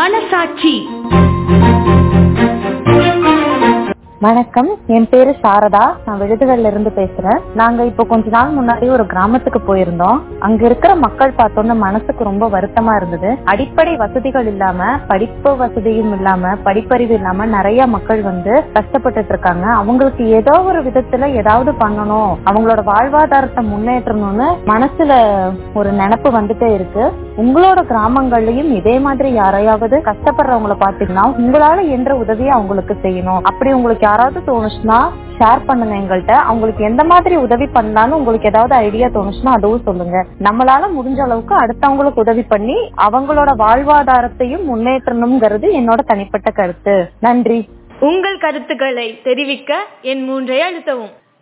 மனசாட்சி வணக்கம் என் பேரு சாரதா நான் விழுதுகள்ல இருந்து பேசுறேன் நாங்க இப்போ கொஞ்ச நாள் முன்னாடி ஒரு கிராமத்துக்கு போயிருந்தோம் அங்க இருக்கிற மக்கள் பார்த்தோன்னா மனசுக்கு ரொம்ப வருத்தமா இருந்தது அடிப்படை வசதிகள் இல்லாம படிப்பு வசதியும் இல்லாம படிப்பறிவு இல்லாம நிறைய மக்கள் வந்து கஷ்டப்பட்டுட்டு இருக்காங்க அவங்களுக்கு ஏதோ ஒரு விதத்துல ஏதாவது பண்ணணும் அவங்களோட வாழ்வாதாரத்தை முன்னேற்றணும்னு மனசுல ஒரு நினப்பு வந்துட்டே இருக்கு உங்களோட கிராமங்கள்லயும் இதே மாதிரி யாரையாவது கஷ்டப்படுறவங்கள பாத்தீங்கன்னா உங்களால என்ற உதவியை அவங்களுக்கு செய்யணும் அப்படி உங்களுக்கு யாராவது தோணுச்சுன்னா ஷேர் பண்ணுங்க எங்கள்கிட்ட அவங்களுக்கு எந்த மாதிரி உதவி பண்ணலாம்னு உங்களுக்கு ஏதாவது ஐடியா தோணுச்சுன்னா அதுவும் சொல்லுங்க நம்மளால முடிஞ்ச அளவுக்கு அடுத்தவங்களுக்கு உதவி பண்ணி அவங்களோட வாழ்வாதாரத்தையும் முன்னேற்றணுங்கிறது என்னோட தனிப்பட்ட கருத்து நன்றி உங்கள் கருத்துக்களை தெரிவிக்க என் மூன்றை அழுத்தவும்